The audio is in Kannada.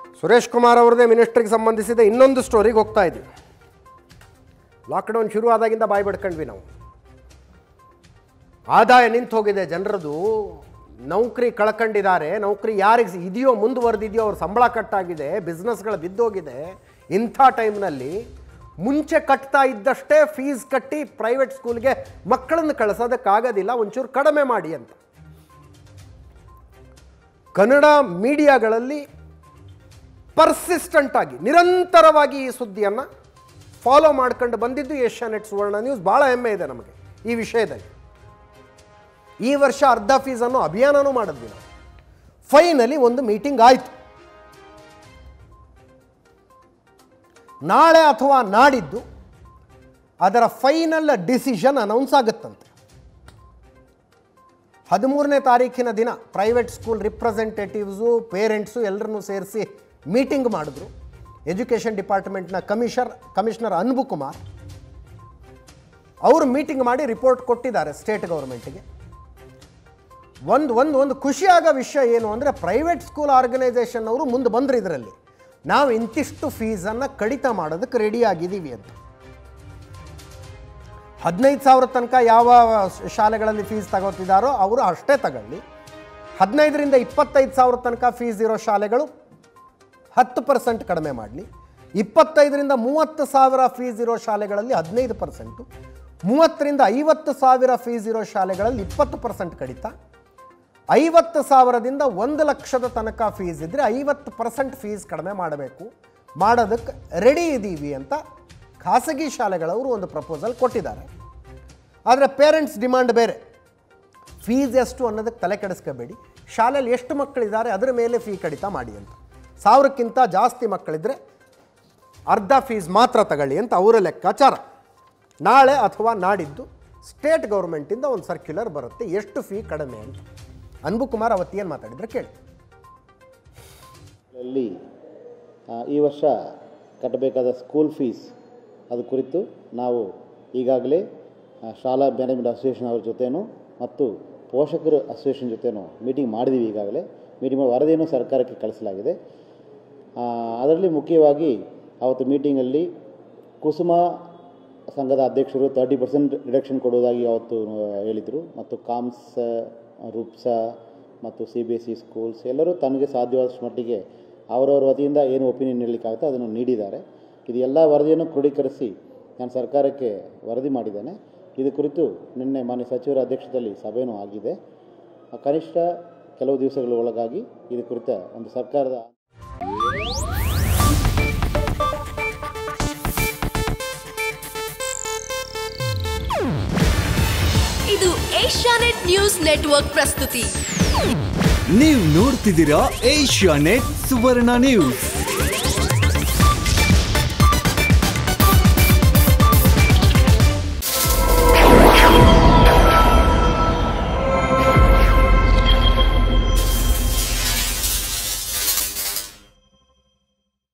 ಸುರೇಶ್ ಕುಮಾರ್ ಅವ್ರದ್ದೇ ಮಿನಿಸ್ಟ್ರಿಗೆ ಸಂಬಂಧಿಸಿದ ಇನ್ನೊಂದು ಸ್ಟೋರಿಗೆ ಹೋಗ್ತಾ ಇದ್ವಿ ಲಾಕ್ಡೌನ್ ಶುರು ಆದಾಗಿಂದ ಬಾಯಿ ಬಿಡ್ಕೊಂಡ್ವಿ ನಾವು ಆದಾಯ ನಿಂತು ಹೋಗಿದೆ ಜನರದು ನೌಕರಿ ಕಳ್ಕೊಂಡಿದ್ದಾರೆ ನೌಕರಿ ಯಾರಿಗೆ ಇದೆಯೋ ಮುಂದುವರೆದಿದೆಯೋ ಅವ್ರ ಸಂಬಳ ಕಟ್ಟಾಗಿದೆ ಬಿಸ್ನೆಸ್ಗಳು ಬಿದ್ದೋಗಿದೆ ಇಂಥ ಟೈಮ್ನಲ್ಲಿ ಮುಂಚೆ ಕಟ್ತಾ ಇದ್ದಷ್ಟೇ ಫೀಸ್ ಕಟ್ಟಿ ಪ್ರೈವೇಟ್ ಸ್ಕೂಲ್ಗೆ ಮಕ್ಕಳನ್ನು ಕಳಿಸೋದಕ್ಕಾಗೋದಿಲ್ಲ ಒಂಚೂರು ಕಡಿಮೆ ಮಾಡಿ ಅಂತ ಕನ್ನಡ ಮೀಡಿಯಾಗಳಲ್ಲಿ ಪರ್ಸಿಸ್ಟೆಂಟ್ ಆಗಿ ನಿರಂತರವಾಗಿ ಈ ಸುದ್ದಿಯನ್ನು ಫಾಲೋ ಮಾಡ್ಕೊಂಡು ಬಂದಿದ್ದು ಏಷ್ಯಾನೆಟ್ ಸುವರ್ಣ ನ್ಯೂಸ್ ಭಾಳ ಹೆಮ್ಮೆ ಇದೆ ನಮಗೆ ಈ ವಿಷಯದಲ್ಲಿ ಈ ವರ್ಷ ಅರ್ಧ ಫೀಸನ್ನು ಅಭಿಯಾನನೂ ಮಾಡಿದ್ವಿ ನಾವು ಫೈನಲಿ ಒಂದು ಮೀಟಿಂಗ್ ಆಯಿತು ನಾಳೆ ಅಥವಾ ನಾಡಿದ್ದು ಅದರ ಫೈನಲ್ ಡಿಸಿಷನ್ ಅನೌನ್ಸ್ ಆಗುತ್ತಂತೆ ಹದಿಮೂರನೇ ತಾರೀಕಿನ ದಿನ ಪ್ರೈವೇಟ್ ಸ್ಕೂಲ್ ರಿಪ್ರೆಸೆಂಟೇಟಿವ್ಸು ಪೇರೆಂಟ್ಸು ಎಲ್ಲರನ್ನೂ ಸೇರಿಸಿ ಮೀಟಿಂಗ್ ಮಾಡಿದ್ರು ಎಜುಕೇಷನ್ ಡಿಪಾರ್ಟ್ಮೆಂಟ್ನ ಕಮಿಷರ್ ಕಮಿಷನರ್ ಅನ್ಬು ಕುಮಾರ್ ಅವರು ಮೀಟಿಂಗ್ ಮಾಡಿ ರಿಪೋರ್ಟ್ ಕೊಟ್ಟಿದ್ದಾರೆ ಸ್ಟೇಟ್ ಗೌರ್ಮೆಂಟಿಗೆ ಒಂದು ಒಂದು ಒಂದು ಖುಷಿಯಾಗೋ ವಿಷಯ ಏನು ಅಂದರೆ ಪ್ರೈವೇಟ್ ಸ್ಕೂಲ್ ಆರ್ಗನೈಸೇಷನ್ ಅವರು ಮುಂದೆ ಬಂದರು ಇದರಲ್ಲಿ ನಾವು ಇಂತಿಷ್ಟು ಫೀಸನ್ನು ಕಡಿತ ಮಾಡೋದಕ್ಕೆ ರೆಡಿ ಆಗಿದ್ದೀವಿ ಅಂತ ಹದಿನೈದು ಸಾವಿರ ತನಕ ಯಾವ ಶಾಲೆಗಳಲ್ಲಿ ಫೀಸ್ ತಗೋತಿದ್ದಾರೋ ಅವರು ಅಷ್ಟೇ ತಗೊಳ್ಳಿ ಹದಿನೈದರಿಂದ ಇಪ್ಪತ್ತೈದು ಸಾವಿರ ತನಕ ಫೀಸ್ ಇರೋ ಶಾಲೆಗಳು ಹತ್ತು ಪರ್ಸೆಂಟ್ ಕಡಿಮೆ ಮಾಡಲಿ ಇಪ್ಪತ್ತೈದರಿಂದ ಮೂವತ್ತು ಸಾವಿರ ಫೀಸ್ ಇರೋ ಶಾಲೆಗಳಲ್ಲಿ ಹದಿನೈದು ಪರ್ಸೆಂಟು ಮೂವತ್ತರಿಂದ ಐವತ್ತು ಸಾವಿರ ಫೀಸ್ ಇರೋ ಶಾಲೆಗಳಲ್ಲಿ ಇಪ್ಪತ್ತು ಪರ್ಸೆಂಟ್ ಕಡಿತ ಐವತ್ತು ಸಾವಿರದಿಂದ ಒಂದು ಲಕ್ಷದ ತನಕ ಫೀಸ್ ಇದ್ದರೆ ಐವತ್ತು ಪರ್ಸೆಂಟ್ ಫೀಸ್ ಕಡಿಮೆ ಮಾಡಬೇಕು ಮಾಡೋದಕ್ಕೆ ರೆಡಿ ಇದ್ದೀವಿ ಅಂತ ಖಾಸಗಿ ಶಾಲೆಗಳವರು ಒಂದು ಪ್ರಪೋಸಲ್ ಕೊಟ್ಟಿದ್ದಾರೆ ಆದರೆ ಪೇರೆಂಟ್ಸ್ ಡಿಮಾಂಡ್ ಬೇರೆ ಫೀಸ್ ಎಷ್ಟು ಅನ್ನೋದಕ್ಕೆ ತಲೆ ಕೆಡಿಸ್ಕೋಬೇಡಿ ಶಾಲೆಯಲ್ಲಿ ಎಷ್ಟು ಮಕ್ಕಳಿದ್ದಾರೆ ಅದರ ಮೇಲೆ ಫೀ ಕಡಿತ ಮಾಡಿ ಅಂತ ಸಾವಿರಕ್ಕಿಂತ ಜಾಸ್ತಿ ಮಕ್ಕಳಿದ್ರೆ ಅರ್ಧ ಫೀಸ್ ಮಾತ್ರ ತಗೊಳ್ಳಿ ಅಂತ ಅವರ ಲೆಕ್ಕಾಚಾರ ನಾಳೆ ಅಥವಾ ನಾಡಿದ್ದು ಸ್ಟೇಟ್ ಗೌರ್ಮೆಂಟಿಂದ ಒಂದು ಸರ್ಕ್ಯುಲರ್ ಬರುತ್ತೆ ಎಷ್ಟು ಫೀ ಕಡಿಮೆ ಅಂತ ಅನ್ಬು ಕುಮಾರ್ ಅವತ್ತೇನು ಮಾತಾಡಿದ್ರೆ ಕೇಳಿ ಅಲ್ಲಿ ಆ, ಈ ವರ್ಷ ಕಟ್ಟಬೇಕಾದ ಸ್ಕೂಲ್ ಫೀಸ್ ಅದು ಕುರಿತು ನಾವು ಈಗಾಗಲೇ ಆ, ಶಾಲಾ ಮ್ಯಾನೇಜ್ಮೆಂಟ್ ಅಸೋಸಿಯೇಷನ್ ಅವ್ರ ಜೊತೆನೂ ಮತ್ತು ಪೋಷಕರ ಅಸೋಸಿಯೇಷನ್ ಜೊತೆನೂ ಮೀಟಿಂಗ್ ಮಾಡಿದ್ದೀವಿ ಈಗಾಗಲೇ ಮೀಟಿಂಗ್ ಮಾಡಿ ವರದಿಯನ್ನು ಸರ್ಕಾರಕ್ಕೆ ಕಳಿಸಲಾಗಿದೆ ಆ, ಅದರಲ್ಲಿ ಮುಖ್ಯವಾಗಿ ಅವತ್ತು ಮೀಟಿಂಗಲ್ಲಿ ಕುಸುಮ ಸಂಘದ ಅಧ್ಯಕ್ಷರು ತರ್ಟಿ ಪರ್ಸೆಂಟ್ ರಿಡಕ್ಷನ್ ಕೊಡುವುದಾಗಿ ಅವತ್ತು ಆ, ಹೇಳಿದರು ಮತ್ತು ಕಾಮ್ಸ್ ರೂಪ್ಸ ಮತ್ತು C B S E schools ಎಲ್ಲರೂ ತನಗೆ ಸಾಧ್ಯವಾದಷ್ಟು ಮಟ್ಟಿಗೆ ಅವರವರ ವತಿಯಿಂದ ಏನು ಒಪಿನಿಯನ್ ನೀಡಲಿಕ್ಕಾಗುತ್ತೆ ಅದನ್ನು ನೀಡಿದ್ದಾರೆ ಇದು ಎಲ್ಲ ವರದಿಯನ್ನು ಕ್ರೋಢೀಕರಿಸಿ ನಾನು ಸರ್ಕಾರಕ್ಕೆ ವರದಿ ಮಾಡಿದ್ದೇನೆ ಇದು ಕುರಿತು ನಿನ್ನೆ ಮಾನ್ಯ ಸಚಿವರ ಅಧ್ಯಕ್ಷತೆಯಲ್ಲಿ ಸಭೆಯೂ ಆಗಿದೆ ಆ, ಕನಿಷ್ಠ ಕೆಲವು ದಿವಸಗಳ ಒಳಗಾಗಿ ಇದು ಕುರಿತ ಒಂದು ಸರ್ಕಾರದ ಇದು ಏಷ್ಯಾನೆಟ್ ನ್ಯೂಸ್ ನೆಟ್ವರ್ಕ್ ಪ್ರಸ್ತುತಿ ನೀವು ನೋಡ್ತಿದ್ದೀರಾ ಏಷ್ಯಾ ನೆಟ್ ಸುವರ್ಣ ನ್ಯೂಸ್